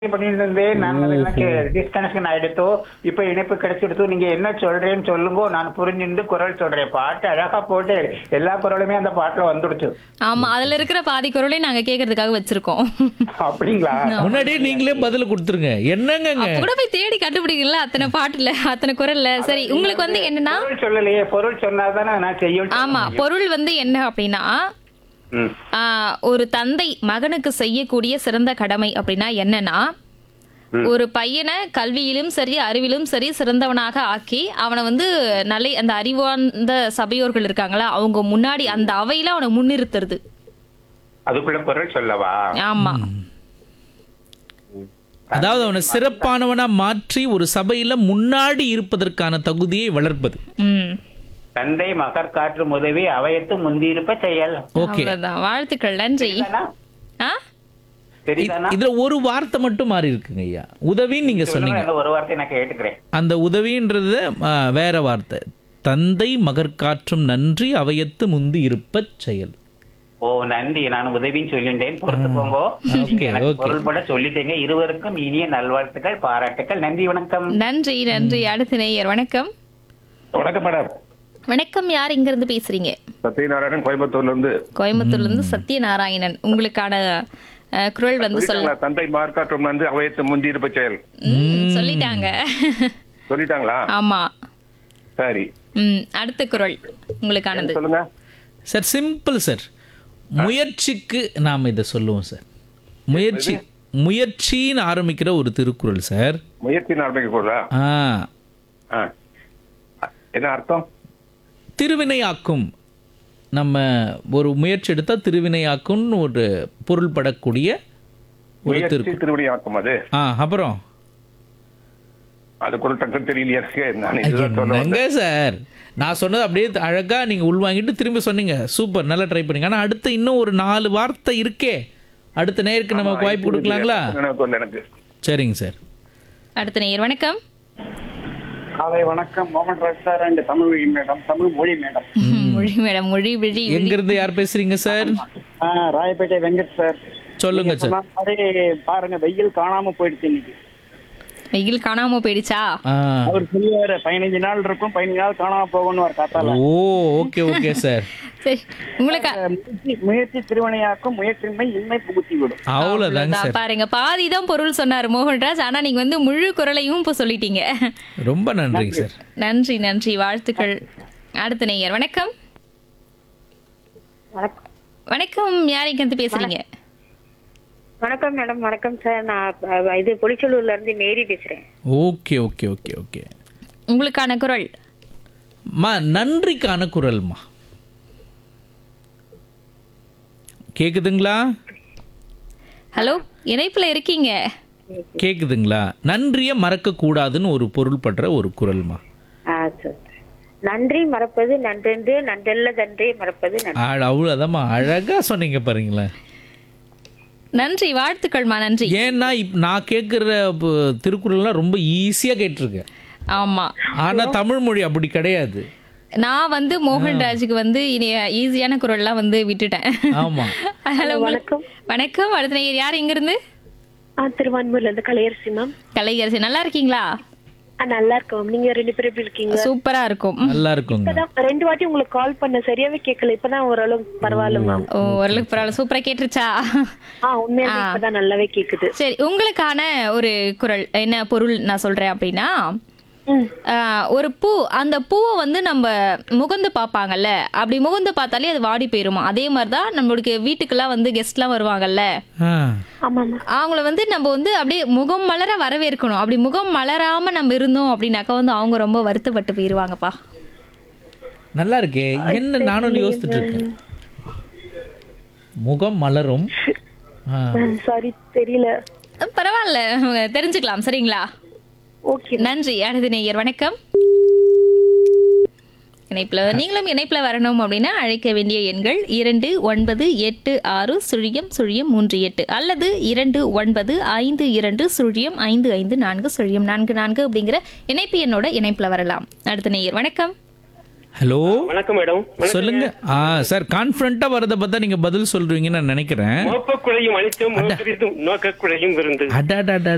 பண்ணிட்டு இருந்தேன் நான் அது எனக்கு டிஸ்கனெக்ஷன் ஆயிடுத்தோ இப்ப இணைப்பு கிடைச்சிடுத்தோ நீங்க என்ன சொல்றேன்னு சொல்லுங்க நான் புரிஞ்சுட்டு குரல் சொல்றேன் பாட்டு அழகா போட்டு எல்லா குரலுமே அந்த பாட்டுல வந்துடுச்சு ஆமா அதுல இருக்கிற பாதி குரலே நாங்க கேக்குறதுக்காக வச்சிருக்கோம் அப்படிங்களா முன்னாடியே நீங்களே பதில் கொடுத்துருங்க என்னங்கங்க அப்ப கூட போய் தேடி கண்டுபிடிக்கல அத்தனை பாட்டுல அத்தனை குரல்ல சரி உங்களுக்கு வந்து என்னன்னா பொருள் சொல்லலையே பொருள் சொன்னாதானே நான் செய்யும் ஆமா பொருள் வந்து என்ன அப்படின்னா ம். ஆ, ஒரு தந்தை மகனுக்கு செய்யக்கூடிய சிறந்த கடமை அப்படின்னா என்னன்னா ஒரு பையனை கல்வியிலும் சரி அறிவிலும் சரி சிறந்தவனாக ஆக்கி அவனை வந்து நல்ல அந்த அறிவார்ந்த சபையோர்கள் இருக்காங்களா அவங்க முன்னாடி அந்த அவையில அவனை முன்னிறுத்துறது அதுக்குள்ள பொருள் சொல்லவா ஆமா அதாவது அவனை சிறப்பானவனா மாற்றி ஒரு சபையில முன்னாடி இருப்பதற்கான தகுதியை வளர்ப்பது ம் தந்தை மகர் காற்று உதவி அவையத்து முந்தியிருப்ப செயல் ஓகே அவ்வளவுதான் வாழ்த்துக்கள் நன்றி சரிதானா? ஆ சரிதானா இதுல ஒரு வார்த்தை மட்டும் மாறி இருக்குங்க ஐயா உதவின்னு நீங்க சொன்னீங்க சொல்லுங்க, ஒரு வார்த்தை நான் கேட்டுக்கிறேன் அந்த உதவின்றது ஆ, வேற வார்த்தை தந்தை மகற்காற்றும் நன்றி அவையத்து முந்து இருப்பச் செயல் ஓ நன்றி நான் உதவின்னு சொல்லிட்டேன் பொறுத்துக்கோங்க Okay, நீங்க எனக்கு okay. பொருள்பட சொல்லிட்டீங்க இருவருக்கும் இனிய நல்வாழ்த்துக்கள் பாராட்டுக்கள் நன்றி வணக்கம் நன்றி நன்றி அடுத்த நேயர் வணக்கம் வணக்கம் மேடம் வணக்கம் யார் இங்க இருந்து பேசுறீங்க சத்யநாராயணன் கோயம்புத்தூர்ல இருந்து கோயம்புத்தூர்ல இருந்து சத்யநாராயணன் உங்களுக்கான அஹ், குரல் வந்து சொல்ல சொல்லிட்டாங்களா தந்தை மார்க்காற்றம் வந்து அவையத்து முந்தி இருப்ப செயல் ம், சொல்லிட்டாங்க சொல்லிட்டாங்களா ஆமா சரி ம் அடுத்த குரல் உங்களுக்கானது சொல்லுங்க சார் சிம்பிள் சார் முயற்சிக்கு நாம் இதை சொல்லுவோம் சார் முயற்சி முயற்சின்னு ஆரம்பிக்கிற ஒரு திருக்குறள் சார் முயற்சி ஆரம்பிக்க கூடா ஆ என்ன அர்த்தம் திருவினையாக்கும் நம்ம ஒரு முயற்சி எடுத்தால் திருவினையாக்கும்னு ஒரு பொருள் படக்கூடிய ஒரு முயற்சி திருக்கு திருவடி ஆக்கும் அது ஆ அப்புறம் அது கூட டக்கு தெரியலையா இருக்கு நான் இதுதான் சொல்ல என்னங்க சார் நான் சொன்னது அப்படியே அழகா நீங்க உள்வாங்கிட்டு திரும்பி சொன்னீங்க சூப்பர் நல்லா ட்ரை பண்ணீங்க ஆனா அடுத்து இன்னும் ஒரு நாலு வார்த்தை இருக்கே அடுத்த நேருக்கு நமக்கு வாய்ப்பு கொடுக்கலாங்களா நினைவுக்கு வரல எனக்கு சரிங்க சார் அடுத்த நேயர் வணக்கம் காலை வணக்கம் மோகன் ராஜ் சார் அண்ட் தமிழ் மொழி மேடம் தமிழ் மொழி மேடம் மொழி மேடம் மொழி விழி எங்க இருந்து யார் பேசுறீங்க சார் ஆ, ராயப்பேட்டை வெங்கட் சார் சொல்லுங்க சார் சொன்ன மாதிரி பாருங்க வெயில் காணாம போயிடுச்சு இன்னைக்கு வெயில் காணாம போயிடுச்சா ஆ அவர் சொல்லுவாரு பதினஞ்சு நாள் இருக்கும் பதினஞ்சு நாள் காணாம போகணும் ஒரு காத்தால ஓ ஓகே ஓகே சார் சரி உங்களுக்கு முயற்சி முயற்சி திருவினையாக்கும் முயற்சியின்மை இன்மை புகுத்தி விடும் அவ்வளோதாங்க அவ்வளவுதான். சார் பாருங்க பாதி தான் பொருள் சொன்னாரு மோகன்ராஜ் ஆனா நீங்க வந்து முழு குரலையும் இப்ப சொல்லிட்டீங்க ரொம்ப நன்றிங்க சார் நன்றி நன்றி வாழ்த்துக்கள் அடுத்த நேயர் வணக்கம் வணக்கம் வணக்கம் யார் இங்க இருந்து பேசுறீங்க வணக்கம் மேடம் வணக்கம் சார் நான் அஹ், இது பொலிச்சலூர்ல இருந்து மேரி பேசுறேன் ஓகே ஓகே ஓகே ஓகே உங்களுக்கான குரல் மா நன்றிக்கான குரல்மா கேக்குதுங்களா ஹலோ இணைப்புல இருக்கீங்க கேக்குதுங்களா நன்றியை மறக்க கூடாதுன்னு ஒரு பொருள் படுற ஒரு குரல்மா ஆ, சரி. நன்றி மறப்பது நன்றென்று நன்றல்ல தன்றே மறப்பது நன்றி ஆ, அவ்வளோதாம்மா அழகா சொன்னீங்க பாருங்களேன் நன்றி வாழ்த்துக்கள்மா நன்றி ஏன்னா இப் நான் கேட்குற திருக்குறள்லாம் ரொம்ப ஈஸியாக கேட்டிருக்கேன் ஆமா ஆனா தமிழ் மொழி அப்படி கிடையாது நான் வந்து மோகன்ராஜுக்கு வந்து இனி ஈஸியான குரல்லாம் வந்து விட்டுட்டேன் ஆமா ஹலோ வணக்கம். வணக்கம் அடுத்த நேயர் யார் எங்க இருந்து ஆ திருவான்மூர்ல இருந்து கலையரசி மேம் கலையரசி நல்லா இருக்கீங்களா நல்லா இருக்கோம் நீங்க ரெண்டு பேரும் எப்படி இருக்கீங்க சூப்பரா இருக்கும் நல்லா இருக்குங்க இப்பதான் ரெண்டு வாட்டி உங்களுக்கு கால் பண்ண சரியாவே கேட்கல இப்பதான் ஓரளவு பரவாயில்ல மேம் ஓ ஓரளவுக்கு பரவாயில்ல சூப்பரா கேட்டுருச்சா ஆ உண்மையாவே இப்பதான் நல்லாவே கேக்குது சரி உங்களுக்கான ஒரு குரல் என்ன பொருள் நான் சொல்றேன் அப்படின்னா ம். ஆஹ், ஒரு பூ அந்த பூவை வந்து நம்ம முகந்து பார்ப்பாங்கல்ல அப்படி முகந்து பார்த்தாலே அது வாடி போயிருமா அதே மாதிரி தான் நம்மளுக்கு வீட்டுக்கெல்லாம் வந்து கெஸ்ட்லாம் வருவாங்கல்ல ஆ ஆமா மேம் அவங்கள வந்து நம்ம வந்து அப்படியே முகம் மலர வரவேற்கணும் அப்படி முகம் மலராம நம்ம இருந்தோம் அப்படின்னாக்கா வந்து அவங்க ரொம்ப வருத்தப்பட்டு போயிருவாங்கப்பா நல்லா இருக்கே என்ன நானும் யோசிச்சுட்டு இருக்கேன் முகம் மலரும் ஆ, சாரி தெரியல அஹ் பரவாயில்ல தெரிஞ்சுக்கலாம் சரிங்களா ஓகே நன்றி அடுத்த நேயர் வணக்கம் இணைப்புல நீங்களும் இணைப்புல வரணும் அப்படின்னா அழைக்க வேண்டிய எண்கள் இரண்டு ஒன்பது எட்டு ஆறு சுழியம் சுழியம் மூன்று எட்டு அல்லது இரண்டு ஒன்பது ஐந்து இரண்டு சுழியம் ஐந்து ஐந்து நான்கு சுழியம் நான்கு நான்கு அப்படிங்கிற இணைப்பு எண்ணோட இணைப்புல வரலாம் அடுத்த நேயர் வணக்கம் ஹலோ வணக்கம் மேடம் சொல்லுங்க ஆ சார் கான்ஃபிடண்டா வரதை பார்த்தா நீங்க பதில் சொல்றீங்கன்னு நான் நினைக்கிறேன் மோப்பக்குழையும் அனைத்தும் மோசடித்தும் நோக்கக்குழையும் விருந்து அடாடாடா